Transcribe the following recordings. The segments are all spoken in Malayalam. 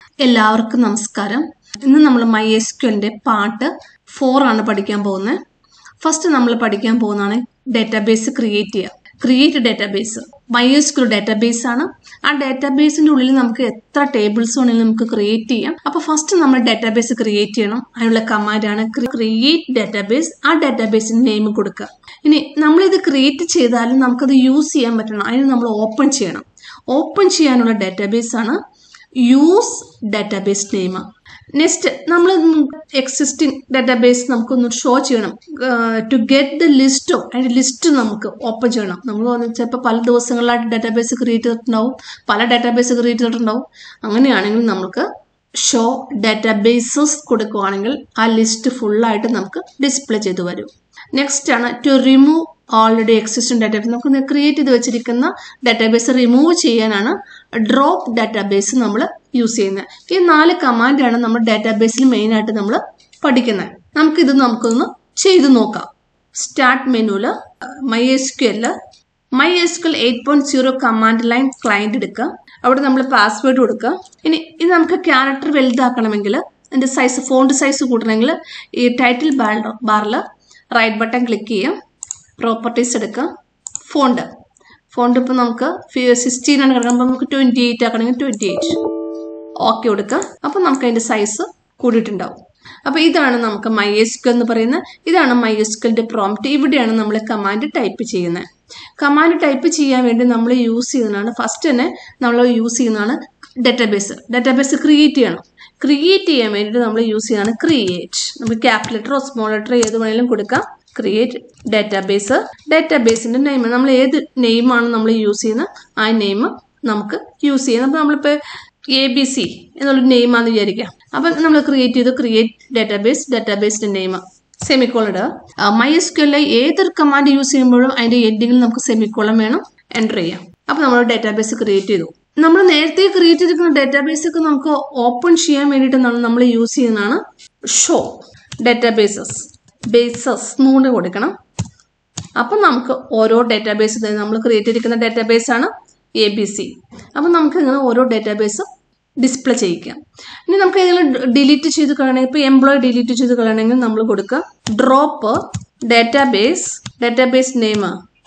എല്ലാവർക്കും നമസ്കാരം ഇന്ന് നമ്മൾ മൈ എസ് ക്യുലിന്റെ പാർട്ട് ഫോർ ആണ് പഠിക്കാൻ പോകുന്നത് ഫസ്റ്റ് നമ്മൾ പഠിക്കാൻ പോകുന്നതാണ് ഡേറ്റാബേസ് ക്രിയേറ്റ് ചെയ്യുക create database My S Q database ആണ് ആ ഡേറ്റാബേസിന്റെ ഉള്ളിൽ നമുക്ക് എത്ര ടേബിൾസ് വേണമെങ്കിലും നമുക്ക് ക്രിയേറ്റ് ചെയ്യാം അപ്പൊ ഫസ്റ്റ് നമ്മൾ ഡേറ്റാബേസ് ക്രിയേറ്റ് ചെയ്യണം അതിനുള്ള കമാൻഡാണ് ക്രിയേറ്റ് ഡേറ്റാബേസ് ആ ഡേറ്റാബേസിന് നെയിം കൊടുക്കുക ഇനി നമ്മളിത് ക്രിയേറ്റ് ചെയ്താലും നമുക്കത് യൂസ് ചെയ്യാൻ പറ്റണം അതിന് നമ്മൾ ഓപ്പൺ ചെയ്യണം ഓപ്പൺ ചെയ്യാനുള്ള ഡേറ്റാബേസ് ആണ് യൂസ് ഡാറ്റാബേസ് നെയിം നെക്സ്റ്റ് നമ്മൾ എക്സിസ്റ്റിംഗ് ഡാറ്റാബേസ് നമുക്കൊന്ന് ഷോ ചെയ്യണം ടു ഗെറ്റ് ദ ലിസ്റ്റ് അതിന്റെ ലിസ്റ്റ് നമുക്ക് ഓപ്പൺ ചെയ്യണം നമ്മൾ ചിലപ്പോൾ പല ദിവസങ്ങളിലായിട്ട് ഡാറ്റാബേസ് ക്രിയേറ്റ് ചെയ്തിട്ടുണ്ടാവും പല ഡാറ്റാബേസ് ക്രിയേറ്റ് ചെയ്തിട്ടുണ്ടാവും അങ്ങനെയാണെങ്കിൽ നമുക്ക് ഷോ ഡാറ്റാബേസസ് കൊടുക്കുകയാണെങ്കിൽ ആ ലിസ്റ്റ് ഫുള്ളായിട്ട് നമുക്ക് ഡിസ്പ്ലേ ചെയ്ത് വരും നെക്സ്റ്റ് ആണ് to remove already existing database നമുക്ക് ക്രിയേറ്റ് ചെയ്ത് വെച്ചിരിക്കുന്ന ഡാറ്റാബേസ് റിമൂവ് ചെയ്യാനാണ് ഡ്രോപ്പ് ഡാറ്റാബേസ് നമ്മൾ യൂസ് ചെയ്യുന്നത് ഈ നാല് കമാൻഡാണ് നമ്മൾ ഡാറ്റാബേസിൽ മെയിനായിട്ട് നമ്മൾ പഠിക്കുന്നത് നമുക്കിത് നമുക്കൊന്ന് ചെയ്ത് നോക്കാം സ്റ്റാർട്ട് മെനുവിൽ My S Q L My S Q eight point zero command line client എടുക്കുക അവിടെ നമ്മൾ പാസ്വേഡ് കൊടുക്കുക ഇനി ഇത് നമുക്ക് ക്യാരക്ടർ വലുതാക്കണമെങ്കിൽ അതിൻ്റെ സൈസ് ഫോണ്ട് സൈസ് കൂട്ടണമെങ്കിൽ ഈ ടൈറ്റിൽ ബാറിൽ റൈറ്റ് ബട്ടൺ ക്ലിക്ക് ചെയ്യാം പ്രോപ്പർട്ടീസ് എടുക്കുക ഫോണ്ട് ഫോണ്ട് ഇപ്പോൾ നമുക്ക് സിക്സ്റ്റീൻ ആണ് കിടക്കുമ്പോൾ നമുക്ക് ട്വൻറ്റി എയ്റ്റ് ആക്കണമെങ്കിൽ ട്വൻറ്റി എയ്റ്റ് ഓക്കെ കൊടുക്കുക അപ്പോൾ നമുക്ക് അതിൻ്റെ സൈസ് കൂടിയിട്ടുണ്ടാവും അപ്പോൾ ഇതാണ് നമുക്ക് മൈ എസ്ക്യൽ എന്ന് പറയുന്നത് ഇതാണ് മൈ എസ്ക്യലിൻ്റെ പ്രോംപ്റ്റ് ഇവിടെയാണ് നമ്മൾ കമാൻഡ് ടൈപ്പ് ചെയ്യുന്നത് കമാൻഡ് ടൈപ്പ് ചെയ്യാൻ വേണ്ടി നമ്മൾ യൂസ് ചെയ്യുന്നതാണ് ഫസ്റ്റ് തന്നെ നമ്മൾ യൂസ് ചെയ്യുന്നതാണ് ഡാറ്റാബേസ് ഡാറ്റാബേസ് ക്രിയേറ്റ് ചെയ്യണം ക്രിയേറ്റ് ചെയ്യാൻ വേണ്ടിയിട്ട് നമ്മൾ യൂസ് ചെയ്യുന്നതാണ് ക്രിയേറ്റ് നമുക്ക് ക്യാപിറ്റൽ ലെറ്ററോ സ്മോൾ ലെറ്ററോ ഏത് വേണമെങ്കിലും കൊടുക്കാം ക്രിയേറ്റ് ഡാറ്റാബേസ് ഡാറ്റാബേസിന്റെ നെയിം നമ്മൾ ഏത് നെയിമാണ് നമ്മൾ യൂസ് ചെയ്യുന്നത് ആ നെയിം നമുക്ക് യൂസ് ചെയ്യാം അപ്പോൾ നമ്മളിപ്പോൾ എ ബി സി എന്നുള്ളൊരു നെയിമാണെന്ന് വിചാരിക്കാം അപ്പം നമ്മൾ ക്രിയേറ്റ് ചെയ്തു ക്രിയേറ്റ് ഡാറ്റാബേസ് ഡാറ്റാബേസിന്റെ നെയിം സെമിക്കോൾ ഇടുക മൈ എസ് ക്യൂലെ ഏതൊരു കമാൻഡ് യൂസ് ചെയ്യുമ്പോഴും അതിന്റെ എൻഡിങ്ങിൽ നമുക്ക് സെമിക്കോളം വേണം എൻ്റർ ചെയ്യാം അപ്പോൾ നമ്മൾ ഡാറ്റാബേസ് ക്രിയേറ്റ് ചെയ്തു നമ്മൾ നേരത്തെ ക്രിയേറ്റ് ചെയ്തിരിക്കുന്ന ഡാറ്റാബേസ് ഒക്കെ നമുക്ക് ഓപ്പൺ ചെയ്യാൻ വേണ്ടിയിട്ടാണ് നമ്മൾ യൂസ് ചെയ്യുന്നതാണ് ഷോ ഡാറ്റാബേസസ് ബേസസ് നൂറ് കൊടുക്കണം അപ്പം നമുക്ക് ഓരോ ഡേറ്റാബേസ് നമ്മൾ ക്രിയേറ്റ് ചെയ്തിരിക്കുന്ന ഡേറ്റാബേസ് ആണ് എ ബി സി അപ്പം നമുക്ക് ഇങ്ങനെ ഓരോ ഡേറ്റാബേസ് ഡിസ്പ്ലേ ചെയ്യിക്കാം ഇനി നമുക്ക് ഏതെങ്കിലും ഡിലീറ്റ് ചെയ്ത് കളയണമെങ്കിൽ ഇപ്പോൾ എംപ്ലോയി ഡിലീറ്റ് ചെയ്ത് കളയണമെങ്കിൽ നമ്മൾ കൊടുക്കുക drop database database name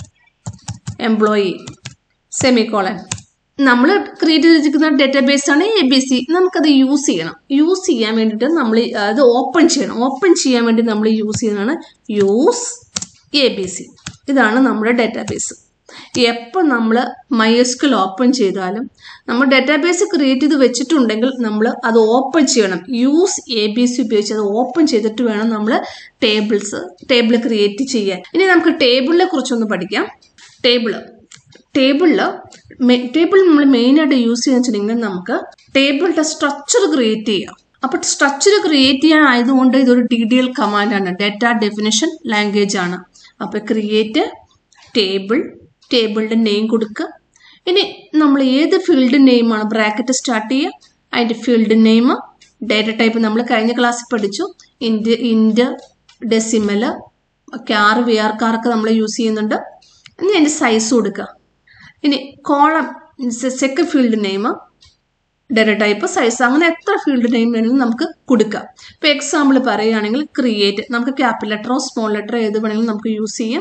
employee semicolon നമ്മൾ ക്രിയേറ്റ് ചെയ്തിരിക്കുന്ന ഡേറ്റാബേസ് ആണ് എ ബി സി നമുക്കത് യൂസ് ചെയ്യണം യൂസ് ചെയ്യാൻ വേണ്ടിയിട്ട് നമ്മൾ അത് ഓപ്പൺ ചെയ്യണം ഓപ്പൺ ചെയ്യാൻ വേണ്ടി നമ്മൾ യൂസ് ചെയ്യുന്നതാണ് യൂസ് എ ബി സി ഇതാണ് നമ്മുടെ ഡേറ്റാബേസ് എപ്പോൾ നമ്മൾ മൈഎസ്ക്യൽ ഓപ്പൺ ചെയ്താലും നമ്മൾ ഡേറ്റാബേസ് ക്രിയേറ്റ് ചെയ്ത് വെച്ചിട്ടുണ്ടെങ്കിൽ നമ്മൾ അത് ഓപ്പൺ ചെയ്യണം യൂസ് എ ബി സി ഉപയോഗിച്ച് അത് ഓപ്പൺ ചെയ്തിട്ട് വേണം നമ്മൾ ടേബിൾസ് ടേബിൾ ക്രിയേറ്റ് ചെയ്യാൻ ഇനി നമുക്ക് ടേബിളിനെ കുറിച്ചൊന്ന് പഠിക്കാം ടേബിള് ടേബിളിൽ ടേബിൾ നമ്മൾ മെയിനായിട്ട് യൂസ് ചെയ്യുന്ന വെച്ചിട്ടുണ്ടെങ്കിൽ നമുക്ക് ടേബിളിൻ്റെ സ്ട്രക്ചർ ക്രിയേറ്റ് ചെയ്യാം അപ്പോൾ സ്ട്രക്ചർ ക്രിയേറ്റ് ചെയ്യാൻ ആയതുകൊണ്ട് ഇതൊരു ഡി ഡി എൽ കമാൻഡാണ് ഡേറ്റ ഡെഫിനേഷൻ ലാംഗ്വേജ് ആണ് അപ്പോൾ ക്രിയേറ്റ് ടേബിൾ ടേബിളിൻ്റെ നെയിം കൊടുക്കുക ഇനി നമ്മൾ ഏത് ഫീൽഡ് നെയിമാണ് ബ്രാക്കറ്റ് സ്റ്റാർട്ട് ചെയ്യുക അതിൻ്റെ ഫീൽഡ് നെയിം ഡേറ്റ ടൈപ്പ് നമ്മൾ കഴിഞ്ഞ ക്ലാസ്സിൽ പഠിച്ചു ഇൻഡ് ഇൻഡ് ഡെസിമല് കാർ വി ആർ കാറൊക്കെ നമ്മൾ യൂസ് ചെയ്യുന്നുണ്ട് ഇനി അതിൻ്റെ സൈസ് കൊടുക്കുക ഇനി column second field name data type size അങ്ങനെ എത്ര ഫീൽഡ് നെയിം വേണമെങ്കിലും നമുക്ക് കൊടുക്കാം ഇപ്പോൾ എക്സാമ്പിൾ പറയുകയാണെങ്കിൽ ക്രിയേറ്റ് നമുക്ക് ക്യാപിറ്റൽ ലെറ്ററോ സ്മോൾ ലെറ്ററോ ഏത് വേണമെങ്കിലും നമുക്ക് യൂസ് ചെയ്യാം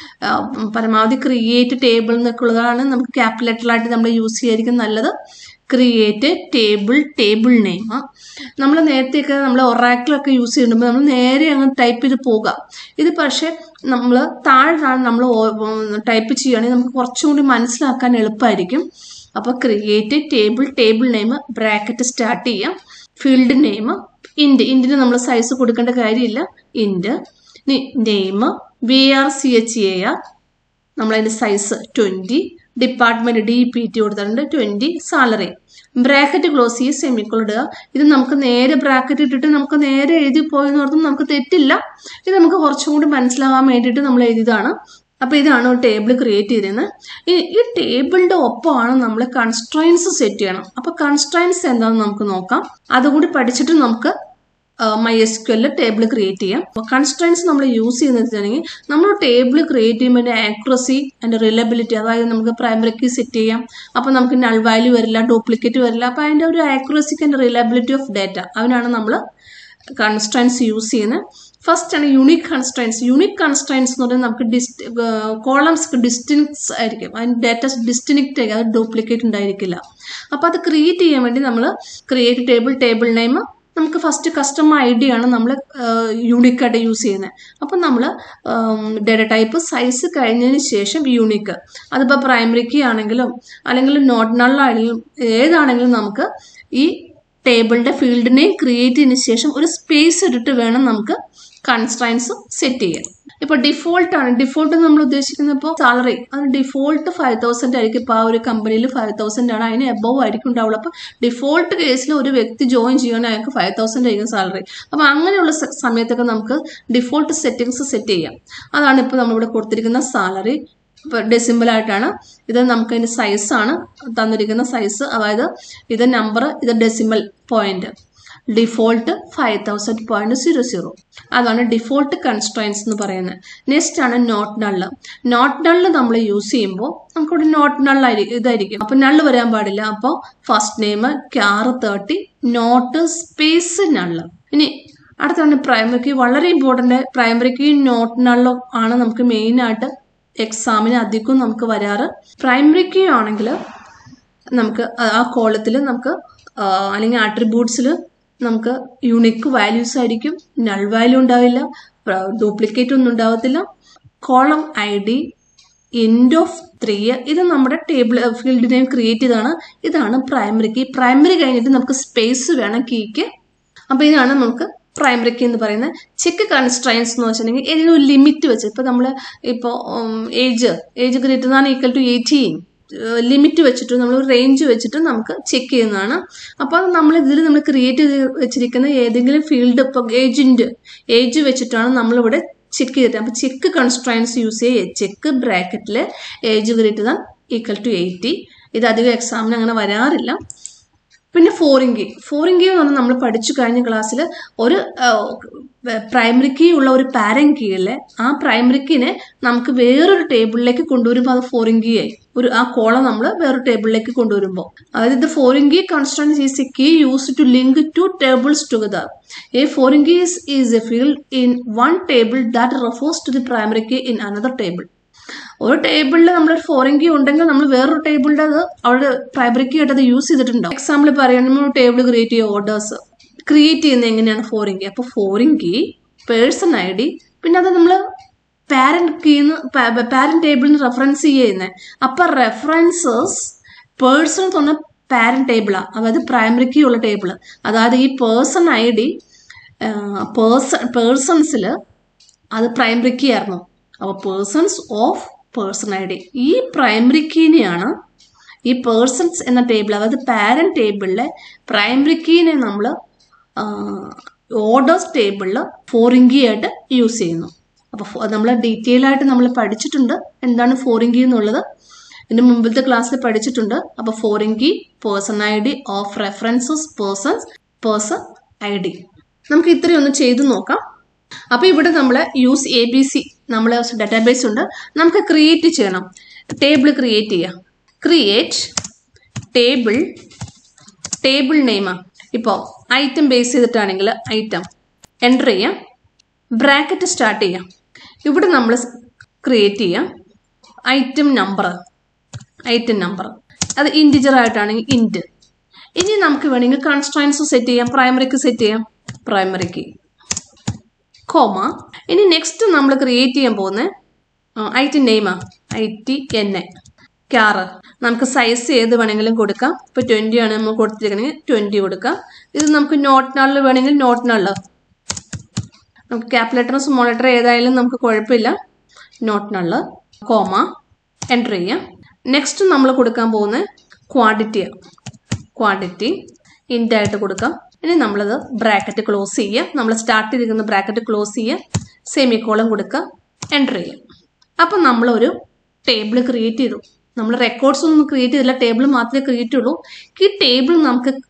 പരമാവധി ക്രിയേറ്റ് ടേബിൾ എന്നൊക്കെ ഉള്ളതാണ് നമുക്ക് ക്യാപിറ്റൽ ലെറ്ററായിട്ട് നമ്മൾ യൂസ് ചെയ്യായിരിക്കും നല്ലത് ക്രിയേറ്റ് ടേബിൾ ടേബിൾ നെയിം നമ്മൾ നേരത്തെയൊക്കെ നമ്മൾ ഒറാക്കിലൊക്കെ യൂസ് ചെയ്യുമ്പോൾ നമ്മൾ നേരെ അങ്ങ് ടൈപ്പ് ചെയ്ത് പോകാം ഇത് പക്ഷേ നമ്മൾ താഴെ നമ്മൾ ടൈപ്പ് ചെയ്യുകയാണെങ്കിൽ നമുക്ക് കുറച്ചും കൂടി മനസ്സിലാക്കാൻ എളുപ്പമായിരിക്കും അപ്പോൾ create table table name bracket start ചെയ്യാം ഫീൽഡ് നെയിം ഇൻഡ് ഇൻഡിന് നമ്മൾ സൈസ് കൊടുക്കേണ്ട കാര്യമില്ല int name V R C C H A നമ്മളതിൻ്റെ size twenty department D P T കൊടുത്തിട്ടുണ്ട് ട്വൻറ്റി സാലറി ബ്രാക്കറ്റ് ക്ലോസ് ചെയ്ത് സെമിക്കോൾ ഇടുക ഇത് നമുക്ക് നേരെ ബ്രാക്കറ്റ് ഇട്ടിട്ട് നമുക്ക് നേരെ എഴുതി പോയെന്ന് ഓർത്തും നമുക്ക് തെറ്റില്ല ഇത് നമുക്ക് കുറച്ചും കൂടി മനസ്സിലാവാൻ വേണ്ടിയിട്ട് നമ്മൾ എഴുതിയതാണ് അപ്പോൾ ഇതാണ് ഒരു ടേബിൾ ക്രിയേറ്റ് ചെയ്തിരുന്നത് ഈ ഈ ടേബിളിൻ്റെ ഒപ്പമാണ് നമ്മൾ കൺസ്ട്രൈൻസ് സെറ്റ് ചെയ്യണം അപ്പോൾ കൺസ്ട്രൈൻസ് എന്താണെന്ന് നമുക്ക് നോക്കാം അതുകൂടി പഠിച്ചിട്ട് നമുക്ക് My S Q table create ചെയ്യാം കൺസ്ട്രൻസ് നമ്മൾ യൂസ് ചെയ്യുന്നത് വെച്ചിട്ടുണ്ടെങ്കിൽ നമ്മൾ ടേബിൾ ക്രിയേറ്റ് ചെയ്യുമ്പോൾ അതിൻ്റെ ആക്യുറസി അതിൻ്റെ റിലബിലിറ്റി അതായത് നമുക്ക് പ്രൈമറി കീ സെറ്റ് ചെയ്യാം അപ്പോൾ നമുക്ക് നൾ വാല്യൂ വരില്ല ഡ്യൂപ്ലിക്കേറ്റ് വരില്ല അപ്പോൾ അതിൻ്റെ ഒരു ആക്യുറസിക്ക് ആൻഡ് റിലബിലിറ്റി ഓഫ് ഡാറ്റ അതിനാണ് നമ്മൾ കൺസ്ട്രൻസ് യൂസ് ചെയ്യുന്നത് ഫസ്റ്റ് ആണ് യൂണിക് കൺസ്ട്രൻസ് യൂണിക് കൺസ്ട്രൻസ് എന്ന് പറയുന്നത് നമുക്ക് ഡിസ്റ്റ് കോളംസ് ഡിസ്റ്റിങ്സ് ആയിരിക്കും അതിന് ഡാറ്റ ഡിസ്റ്റിനിക്റ്റ് ആയിരിക്കും അത് ഡ്യൂപ്ലിക്കേറ്റ് ഉണ്ടായിരിക്കില്ല അപ്പോൾ അത് ക്രിയേറ്റ് ചെയ്യാൻ വേണ്ടി നമ്മൾ ക്രിയേറ്റ് ടേബിൾ ടേബിൾ നെയിം നമുക്ക് ഫസ്റ്റ് കസ്റ്റം ഐ ഡി ആണ് നമ്മൾ യൂണിക്കായിട്ട് യൂസ് ചെയ്യുന്നത് അപ്പം നമ്മൾ ഡേറ്റ ടൈപ്പ് സൈസ് കഴിഞ്ഞതിന് ശേഷം യൂണിക്ക് അതിപ്പോൾ പ്രൈമറി കീ ആണെങ്കിലും അല്ലെങ്കിൽ നോട്ട് നള്ളാണെങ്കിലും ഏതാണെങ്കിലും നമുക്ക് ഈ ടേബിളിൻ്റെ ഫീൽഡ് നെയിം ക്രിയേറ്റ് ചെയ്തതിന് ശേഷം ഒരു സ്പേസ് ഇട്ടിട്ട് വേണം നമുക്ക് കൺസ്ട്രൈൻസ് സെറ്റ് ചെയ്യാൻ ഇപ്പോൾ ഡിഫോൾട്ട് ആണ് ഡിഫോൾട്ട് നമ്മൾ ഉദ്ദേശിക്കുന്നത് ഇപ്പോൾ സാലറി അത് ഡിഫോൾട്ട് ഫൈവ് തൗസൻഡ് ആയിരിക്കും ഇപ്പോൾ ആ ഒരു കമ്പനിയിൽ ഫൈവ് തൗസൻഡ് ആണ് അതിന് എബവ് ആയിരിക്കും ഉണ്ടാവുള്ളൂ അപ്പോൾ ഡിഫോൾട്ട് കേസിൽ ഒരു വ്യക്തി ജോയിൻ ചെയ്യുകയാണെങ്കിൽ അയാൾക്ക് ഫൈവ് തൗസൻഡ് ആയിരിക്കും സാലറി അപ്പോൾ അങ്ങനെയുള്ള സ- സമയത്തൊക്കെ നമുക്ക് ഡിഫോൾട്ട് സെറ്റിങ്സ് സെറ്റ് ചെയ്യാം അതാണ് ഇപ്പോൾ നമ്മളിവിടെ കൊടുത്തിരിക്കുന്ന സാലറി ഇപ്പോൾ ഡെസിമ്പിൾ ആയിട്ടാണ് ഇത് നമുക്ക് അതിൻ്റെ സൈസാണ് തന്നിരിക്കുന്ന സൈസ് അതായത് ഇത് നമ്പർ ഇത് decimal point default five thousand point zero zero അതാണ് ഡിഫോൾട്ട് കൺസ്ട്രൈൻസ് എന്ന് പറയുന്നത് നെക്സ്റ്റ് ആണ് നോട്ട് നള്ള് നോട്ട് നള്ള് നമ്മൾ യൂസ് ചെയ്യുമ്പോൾ നമുക്കിവിടെ നോട്ട് നള്ളായിരിക്കും ഇതായിരിക്കും അപ്പോൾ നള്ള് വരാൻ പാടില്ല അപ്പോൾ first name char thirty not space null ഇനി അടുത്താണ് പ്രൈമറിക്ക് വളരെ ഇമ്പോർട്ടൻ്റ് പ്രൈമറിക്ക് നോട്ട് നള്ളോ ആണ് നമുക്ക് മെയിനായിട്ട് എക്സാമിന് അധികം നമുക്ക് വരാറ് പ്രൈമറി കീ ആണെങ്കിൽ നമുക്ക് ആ- ആ കോളത്തിൽ നമുക്ക് ആ, അല്ലെങ്കിൽ ആട്രിബ്യൂട്ട്സിൽ നമുക്ക് യുണിക്ക് വാല്യൂസ് ആയിരിക്കും നൾ വാല്യൂ ഉണ്ടാവില്ല ഡ്യൂപ്ലിക്കേറ്റ് ഒന്നും ഉണ്ടാവത്തില്ല column I D end of three ഇത് നമ്മുടെ ടേബിൾ ഫീൽഡ് നെയിം ക്രിയേറ്റ് ചെയ്താണ് ഇതാണ് പ്രൈമറി കീ പ്രൈമറി കഴിഞ്ഞിട്ട് നമുക്ക് സ്പേസ് വേണം കീക്ക് അപ്പോൾ ഇതാണ് നമുക്ക് പ്രൈമറി കീ എന്ന് പറയുന്നത് ചെക്ക് കൺസ്ട്രൈൻസ് എന്ന് വെച്ചിട്ടുണ്ടെങ്കിൽ ഏതെങ്കിലും ഒരു ലിമിറ്റ് വെച്ച് ഇപ്പോൾ നമ്മൾ ഇപ്പോൾ age age greater than equal to eighteen limit വെച്ചിട്ട് നമ്മൾ റേഞ്ച് വെച്ചിട്ട് നമുക്ക് ചെക്ക് ചെയ്യുന്നതാണ് അപ്പോൾ നമ്മൾ ഇതിൽ നമ്മൾ ക്രിയേറ്റ് ചെയ്ത് വെച്ചിരിക്കുന്ന ഏതെങ്കിലും ഫീൽഡ് ഇപ്പോൾ ഏജിൻ്റെ ഏജ് വെച്ചിട്ടാണ് നമ്മളിവിടെ ചെക്ക് ചെയ്തിട്ട് അപ്പോൾ ചെക്ക് കൺസ്ട്രൈൻസ് യൂസ് ചെയ്യുക ചെക്ക് ബ്രാക്കറ്റിൽ age greater than equal to eighty ഇത് അധികം എക്സാമിന് അങ്ങനെ വരാറില്ല പിന്നെ ഫോറിംഗ് ഫോറിംഗ് എന്ന് പറഞ്ഞാൽ നമ്മൾ പഠിച്ചു കഴിഞ്ഞ ക്ലാസ്സിൽ ഒരു പ്രൈമറി കീ ഉള്ള ഒരു പാരൻ കീയിലെ ആ പ്രൈമറി കീനെ നമുക്ക് വേറൊരു ടേബിളിലേക്ക് കൊണ്ടുവരുമ്പോൾ അത് ഫോറിംഗ് കീ ആയി ഒരു ആ കോളം നമ്മൾ വേറൊരു ടേബിളിലേക്ക് കൊണ്ടുവരുമ്പോൾ അതായത് ഇത് foreign key constraints is a key use to link two tables together a foreign key is a field in one table that refers to the primary key in another table ഒരു ടേബിളിൽ നമ്മളൊരു ഫോറിൻ കീ ഉണ്ടെങ്കിൽ നമ്മൾ വേറൊരു ടേബിളിൻ്റെ അത് അവിടെ പ്രൈമറി കീ ആയിട്ട് അത് യൂസ് ചെയ്തിട്ടുണ്ടാവും എക്സാമ്പിൾ പറയുകയാണെങ്കിൽ നമ്മൾ ടേബിൾ ക്രിയേറ്റ് ചെയ്യുക ഓർഡേഴ്സ് ക്രിയേറ്റ് ചെയ്യുന്നത് എങ്ങനെയാണ് ഫോറിൻ കീ അപ്പോൾ foreign key person I D പിന്നെ അത് നമ്മൾ പാരന്റ് കീന്ന് പാരന്റ് ടേബിളിന് റെഫറൻസ് ചെയ്യുന്നത് അപ്പം റെഫറൻസസ് പേഴ്സൺ എന്ന് പറഞ്ഞാൽ പാരന്റ് ടേബിളാണ് അതായത് പ്രൈമറി കീ ഉള്ള ടേബിൾ അതായത് ഈ പേഴ്സൺ ഐ ഡി പേഴ്സൺ പേഴ്സൺസിൽ അത് പ്രൈമറി കീ ആയിരുന്നു അപ്പോൾ persons of person I D ഈ പ്രൈമറി കീനെയാണ് ഈ പേഴ്സൺസ് എന്ന ടേബിൾ അതായത് പാരന്റ് ടേബിളിലെ പ്രൈമറി കീനെ നമ്മൾ ഓർഡേഴ്സ് ടേബിളിൽ ഫോറിൻ കീ ആയിട്ട് യൂസ് ചെയ്യുന്നു അപ്പോൾ നമ്മൾ ഡീറ്റെയിൽ ആയിട്ട് നമ്മൾ പഠിച്ചിട്ടുണ്ട് എന്താണ് ഫോറിൻ കീ എന്നുള്ളത് ഇതിന് മുമ്പിലത്തെ ക്ലാസ്സിൽ പഠിച്ചിട്ടുണ്ട് അപ്പോൾ foreign key person I D of references persons person I D നമുക്ക് ഇത്രയും ഒന്ന് ചെയ്തു നോക്കാം അപ്പോൾ ഇവിടെ നമ്മൾ യൂസ് എ ബി സി നമ്മൾ ഡാറ്റാബേസ് ഉണ്ട് നമുക്ക് ക്രിയേറ്റ് ചെയ്യണം ടേബിൾ ക്രിയേറ്റ് ചെയ്യാം ക്രിയേറ്റ് ടേബിൾ ടേബിൾ നെയിമാണ് ഇപ്പോൾ ഐറ്റം ബേസ് ചെയ്തിട്ടാണെങ്കിൽ ഐറ്റം എൻ്റർ ചെയ്യാം ബ്രാക്കറ്റ് സ്റ്റാർട്ട് ചെയ്യാം ഇവിടെ നമ്മൾ ക്രിയേറ്റ് ചെയ്യാം ഐറ്റം നമ്പർ ഐറ്റം നമ്പർ അത് ഇൻറ്റിജർ ആയിട്ടാണെങ്കിൽ ഇൻറ്റ് ഇനി നമുക്ക് വേണമെങ്കിൽ കൺസ്ട്രൈൻസ് സെറ്റ് ചെയ്യാം പ്രൈമറിക്ക് സെറ്റ് ചെയ്യാം പ്രൈമറിക്ക് കോമ ഇനി നെക്സ്റ്റ് നമ്മൾ ക്രിയേറ്റ് ചെയ്യാൻ പോകുന്നത് ഐറ്റം നെയിമാ I T N A char നമുക്ക് സൈസ് ഏത് വേണമെങ്കിലും കൊടുക്കാം ഇപ്പോൾ ട്വൻറ്റി ആണ് നമ്മൾ കൊടുത്തിരിക്കണമെങ്കിൽ ട്വൻറ്റി കൊടുക്കാം ഇത് നമുക്ക് നോട്ട് നള്ളിൽ വേണമെങ്കിൽ നോട്ട് നള്ള് നമുക്ക് ക്യാപിലേറ്ററും സ്മോൾ ലെറ്റർ ഏതായാലും നമുക്ക് കുഴപ്പമില്ല നോട്ട് നള്ള് കോമ എൻ്റർ ചെയ്യാം നെക്സ്റ്റ് നമ്മൾ കൊടുക്കാൻ പോകുന്നത് ക്വാണ്ടിറ്റിയാണ് ക്വാണ്ടിറ്റി ഇൻ്റായിട്ട് കൊടുക്കാം ഇനി നമ്മളത് ബ്രാക്കറ്റ് ക്ലോസ് ചെയ്യുക നമ്മൾ സ്റ്റാർട്ട് ചെയ്തിരിക്കുന്ന ബ്രാക്കറ്റ് ക്ലോസ് ചെയ്യുക സെമി കോളം കൊടുക്കുക എൻ്റർ ചെയ്യുക അപ്പം നമ്മളൊരു ടേബിൾ ക്രിയേറ്റ് ചെയ്തു നമ്മൾ റെക്കോർഡ്സ് ഒന്നും ക്രിയേറ്റ് ചെയ്തില്ല ടേബിൾ മാത്രമേ ക്രിയേറ്റ് ഉള്ളൂ ഈ ടേബിൾ നമുക്ക്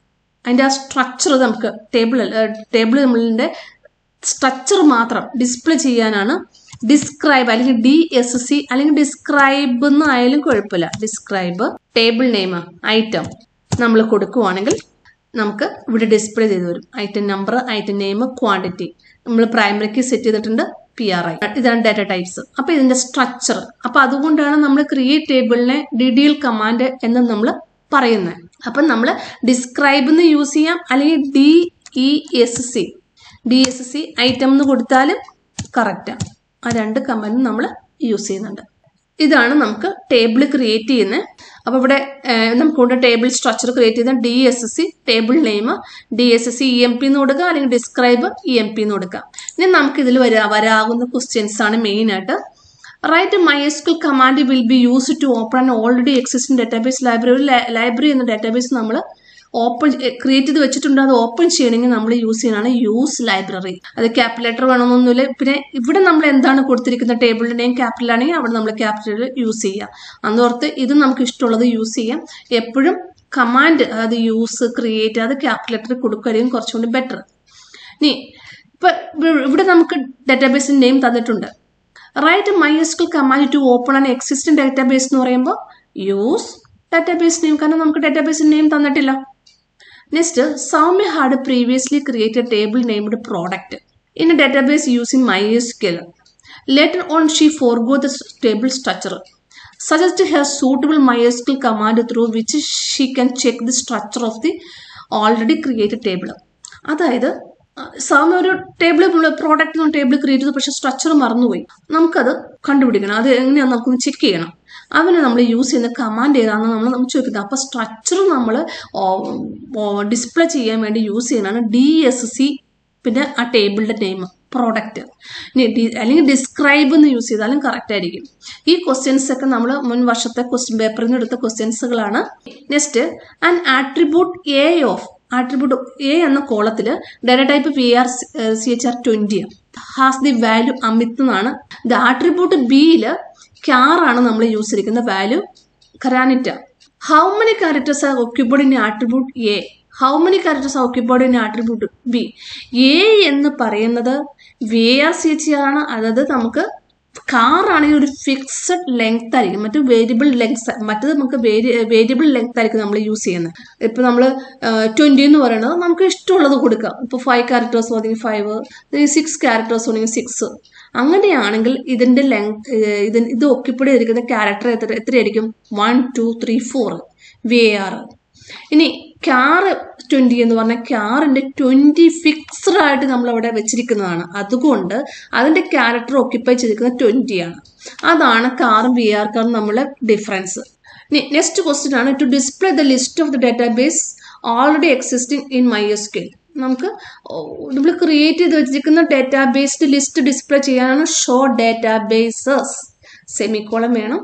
അതിൻ്റെ ആ സ്ട്രക്ചർ നമുക്ക് ടേബിൾ ടേബിൾ നമ്മളിൻ്റെ സ്ട്രക്ചർ മാത്രം ഡിസ്പ്ലേ ചെയ്യാനാണ് ഡിസ്ക്രൈബ് അല്ലെങ്കിൽ ഡി എസ് സി അല്ലെങ്കിൽ ഡിസ്ക്രൈബ് എന്ന് ആയാലും കുഴപ്പമില്ല ഡിസ്ക്രൈബ് ടേബിൾ നെയിം ഐറ്റം നമ്മൾ കൊടുക്കുവാണെങ്കിൽ നമുക്ക് ഇവിടെ ഡിസ്പ്ലേ ചെയ്ത് വരും item number item name quantity നമ്മൾ പ്രൈമറിക്ക് സെറ്റ് ചെയ്തിട്ടുണ്ട് പി ആർ ഐ ഇതാണ് ഡാറ്റ ടൈപ്സ് അപ്പൊ ഇതിന്റെ സ്ട്രക്ചർ അപ്പൊ അതുകൊണ്ടാണ് നമ്മൾ ക്രിയേറ്റ് ടേബിളിനെ ഡിഡിഎൽ കമാൻഡ് എന്ന് നമ്മൾ പറയുന്നത് അപ്പൊ നമ്മൾ ഡിസ്ക്രൈബ് എന്ന് യൂസ് ചെയ്യാം അല്ലെങ്കിൽ D E S C D S C item എന്ന് കൊടുത്താലും കറക്റ്റാണ് ആ രണ്ട് കമാൻഡും നമ്മൾ യൂസ് ചെയ്യുന്നുണ്ട് ഇതാണ് നമുക്ക് ടേബിൾ ക്രിയേറ്റ് ചെയ്യുന്നത് അപ്പോൾ ഇവിടെ നമുക്കൊണ്ട് ടേബിൾ സ്ട്രക്ചർ ക്രിയേറ്റ് ചെയ്യുന്ന D S C table name D S C E M P എന്ന് കൊടുക്കുക അല്ലെങ്കിൽ ഡിസ്ക്രൈബ് ഇ എം പി എന്ന് കൊടുക്കുക ഇനി നമുക്ക് ഇതിൽ വരാ വരാകുന്ന ക്വസ്റ്റ്യൻസ് ആണ് മെയിൻ ആയിട്ട് write MySQL command will be use to open already existing database library library എന്ന ഡാറ്റാബേസ് നമ്മൾ ഓപ്പൺ ക്രിയേറ്റ് ചെയ്ത് വെച്ചിട്ടുണ്ട് അത് ഓപ്പൺ ചെയ്യണമെങ്കിൽ നമ്മൾ യൂസ് ചെയ്യുന്നതാണ് യൂസ് ലൈബ്രറി അത് ക്യാപിറ്റൽ വേണമെന്നൊന്നുമില്ല പിന്നെ ഇവിടെ നമ്മൾ എന്താണ് കൊടുത്തിരിക്കുന്ന ടേബിളിന്റെ നെയിം ക്യാപിറ്റൽ ആണെങ്കിൽ അവിടെ നമ്മൾ ക്യാപിറ്റൽ യൂസ് ചെയ്യുക അന്നോർത്ത് ഇത് നമുക്ക് ഇഷ്ടമുള്ളത് യൂസ് ചെയ്യാം എപ്പോഴും കമാൻഡ് അതായത് യൂസ് ക്രിയേറ്റ് അത് ക്യാപിറ്റൽ ലെറ്റർ കൊടുക്കുകയായിരിക്കും കുറച്ചുകൂടി ബെറ്റർ ഇനി ഇപ്പൊ ഇവിടെ നമുക്ക് ഡാറ്റാബേസിന്റെ നെയിം തന്നിട്ടുണ്ട് write MySQL command to open an existing database എന്ന് പറയുമ്പോൾ യൂസ് ഡാറ്റാബേസ് നെയിം കാരണം നമുക്ക് ഡാറ്റാബേസിന്റെ നെയിം തന്നിട്ടില്ല next Soumya had previously created table named product in a database using MySQL later on she forgot the table structure suggest here suitable MySQL command through which she can check the structure of the already created table അതായത് സൗമ്യ ഒരു ടേബിൾ പ്രോഡക്റ്റ് ടേബിൾ ക്രിയേറ്റ് ചെയ്തു പക്ഷെ സ്ട്രക്ചർ മറന്നുപോയി നമുക്കത് കണ്ടുപിടിക്കണം അത് എങ്ങനെയാണെന്ന് നമുക്കൊന്ന് ചെക്ക് ചെയ്യണം അവന് നമ്മൾ യൂസ് ചെയ്യുന്ന കമാൻഡ് ഏതാണെന്ന് നമ്മൾ നമ്മൾ ചോദിക്കുന്നത് അപ്പോൾ സ്ട്രക്ചർ നമ്മൾ ഡിസ്പ്ലേ ചെയ്യാൻ വേണ്ടി യൂസ് ചെയ്യുന്നതാണ് ഡി എസ് സി പിന്നെ ആ ടേബിളിന്റെ നെയിം പ്രോഡക്റ്റ് അല്ലെങ്കിൽ ഡിസ്ക്രൈബ് എന്ന് യൂസ് ചെയ്താലും കറക്റ്റ് ആയിരിക്കും ഈ ക്വസ്റ്റ്യൻസ് ഒക്കെ നമ്മൾ മുൻ വർഷത്തെ ക്വസ്റ്റ്യൻ പേപ്പറിൽ നിന്ന് എടുത്ത ക്വസ്റ്റ്യൻസുകളാണ് next and attribute A of attribute A എന്ന കോളത്തിൽ data type V R C H R twenty has the value Amit എന്നാണ് ദ ആട്രിബ്യൂട്ട് ബിയിൽ ക്യാറാണ് നമ്മൾ യൂസ് ചെയ്തിരിക്കുന്ന വാല്യൂ ഖരാനിറ്റ how many characters are occupied in attribute A how many characters are occupied in attribute B A എന്ന് പറയുന്നത് വി ആർ സി എച്ച് ആണ് അതായത് നമുക്ക് കാർ ആണെങ്കിൽ ഒരു ഫിക്സഡ് ലെങ്ത് ആയിരിക്കും മറ്റു വേരിയബിൾ ലെങ്ത് മറ്റത് നമുക്ക് വേരിയബിൾ ലെങ്ത് ആയിരിക്കും നമ്മൾ യൂസ് ചെയ്യുന്നത് ഇപ്പൊ നമ്മൾ ട്വന്റി എന്ന് പറയുന്നത് നമുക്ക് ഇഷ്ടമുള്ളത് കൊടുക്കാം ഇപ്പൊ ഫൈവ് ക്യാരക്ടേഴ്സ് ആണെങ്കിൽ ഫൈവ് സിക്സ് ക്യാരക്ടേഴ്സ് ആണെങ്കിൽ സിക്സ് അങ്ങനെയാണെങ്കിൽ ഇതിന്റെ ലെങ്ത് ഇത് ഇത് ഒക്കിപ്പിടി ഇരിക്കുന്ന ക്യാരക്ടർ എത്ര എത്രയായിരിക്കും one two three four V R ഇനി ക്യാറ് ട്വന്റി എന്ന് പറഞ്ഞാൽ ക്യാറിന്റെ ട്വന്റി ഫിക്സ്ഡ് ആയിട്ട് നമ്മൾ അവിടെ വെച്ചിരിക്കുന്നതാണ് അതുകൊണ്ട് അതിന്റെ ക്യാരക്ടർ ഒക്യുപ്പൈ ചെയ്തിരിക്കുന്നത് ട്വന്റി ആണ് അതാണ് കാറും വി ആർ കാറും നമ്മളെ ഡിഫറൻസ് നെക്സ്റ്റ് ക്വസ്റ്റ്യൻ ആണ് to display the list of the database already existing in my skill നമുക്ക് നമ്മൾ ക്രിയേറ്റ് ചെയ്ത് വെച്ചിരിക്കുന്ന ഡാറ്റാബേസ്ഡ് ലിസ്റ്റ് ഡിസ്പ്ലേ ചെയ്യാനാണ് ഷോ ഡാറ്റാബേസസ് സെമിക്കോളം വേണം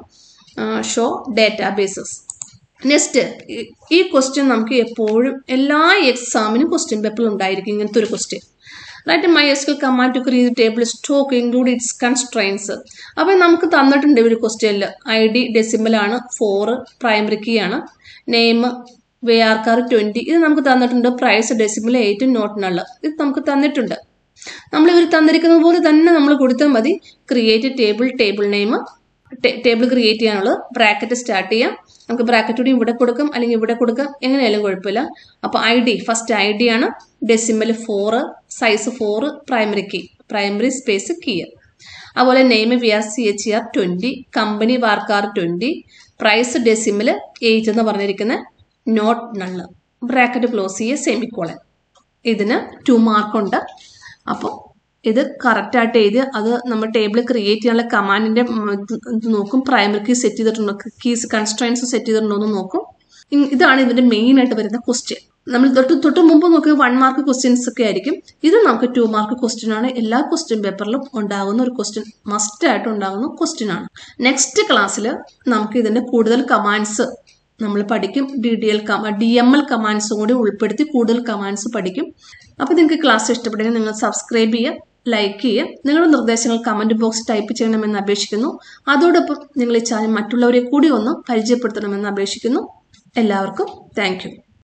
ഷോ ഡാറ്റാബേസസ് നെക്സ്റ്റ് ഈ ക്വസ്റ്റ്യൻ നമുക്ക് എപ്പോഴും എല്ലാ എക്സാമിനും ക്വസ്റ്റ്യൻ പേപ്പറിൽ ഉണ്ടായിരിക്കും ഇങ്ങനത്തെ ഒരു question write my S Q command to create table stock include it's constraints അപ്പം നമുക്ക് തന്നിട്ടുണ്ട് ഒരു ക്വസ്റ്റ്യനിൽ ഐ ഡി ഡെസിമൽ ആണ് ഫോർ പ്രൈമറി കീ ആണ് നെയിം വേ ആർക്കാർ ട്വന്റി ഇത് നമുക്ക് തന്നിട്ടുണ്ട് price decimal eight not null ഇത് നമുക്ക് തന്നിട്ടുണ്ട് നമ്മൾ ഇവർ തന്നിരിക്കുന്നത് പോലെ തന്നെ നമ്മൾ കൊടുത്താൽ മതി create table table name table create ചെയ്യാനുള്ളത് ബ്രാക്കറ്റ് സ്റ്റാർട്ട് ചെയ്യാം നമുക്ക് ബ്രാക്കറ്റ് കൂടി ഇവിടെ കൊടുക്കാം അല്ലെങ്കിൽ ഇവിടെ കൊടുക്കാം എങ്ങനെയായാലും കുഴപ്പമില്ല അപ്പോൾ I D first I D ആണ് decimal four size four primary key primary space key അതുപോലെ name V R C H R twenty company varchar twenty price decimal eight എന്ന് പറഞ്ഞിരിക്കുന്ന നോട്ട് നള്ള് ബ്രാക്കറ്റ് ക്ലോസ് ചെയ്യുക സെമിക്കോളൻ ഇതിന് ടു മാർക്കുണ്ട് അപ്പോൾ ഇത് കറക്റ്റായിട്ട് എഴുതി അത് നമ്മൾ ടേബിൾ ക്രിയേറ്റ് ചെയ്യാനുള്ള കമാൻഡിന്റെ ഇത് നോക്കും പ്രൈമറി കീ സെറ്റ് ചെയ്തിട്ടുണ്ടോ കീസ് കൺസ്ട്രൈൻസ് സെറ്റ് ചെയ്തിട്ടുണ്ടോ എന്ന് നോക്കും ഇതാണ് ഇതിന്റെ മെയിൻ ആയിട്ട് വരുന്ന ക്വസ്റ്റ്യൻ നമ്മൾ തൊട്ട് തൊട്ട് മുമ്പ് നോക്കുക വൺ മാർക്ക് ക്വസ്റ്റ്യൻസ് ഒക്കെ ആയിരിക്കും ഇത് നമുക്ക് ടു മാർക്ക് ക്വസ്റ്റ്യൻ ആണ് എല്ലാ ക്വസ്റ്റ്യൻ പേപ്പറിലും ഉണ്ടാകുന്ന ഒരു ക്വസ്റ്റ്യൻ മസ്റ്റ് ആയിട്ട് ഉണ്ടാകുന്ന ക്വസ്റ്റ്യൻ ആണ് നെക്സ്റ്റ് ക്ലാസ്സിൽ നമുക്ക് ഇതിന്റെ കൂടുതൽ കമാൻഡ്സ് നമ്മൾ പഠിക്കും D D L D M L കമാൻഡ്സും കൂടി ഉൾപ്പെടുത്തി കൂടുതൽ കമാൻഡ്സ് പഠിക്കും അപ്പോൾ നിങ്ങൾക്ക് ക്ലാസ് ഇഷ്ടപ്പെട്ടെങ്കിൽ നിങ്ങൾ സബ്സ്ക്രൈബ് ചെയ്യുക ലൈക്ക് ചെയ്യുക നിങ്ങളുടെ നിർദ്ദേശങ്ങൾ കമന്റ് ബോക്സ് ടൈപ്പ് ചെയ്യണമെന്ന് അപേക്ഷിക്കുന്നു അതോടൊപ്പം നിങ്ങൾ ഈ ചാനൽ മറ്റുള്ളവരെ കൂടി ഒന്ന് പരിചയപ്പെടുത്തണമെന്ന് അപേക്ഷിക്കുന്നു എല്ലാവർക്കും താങ്ക്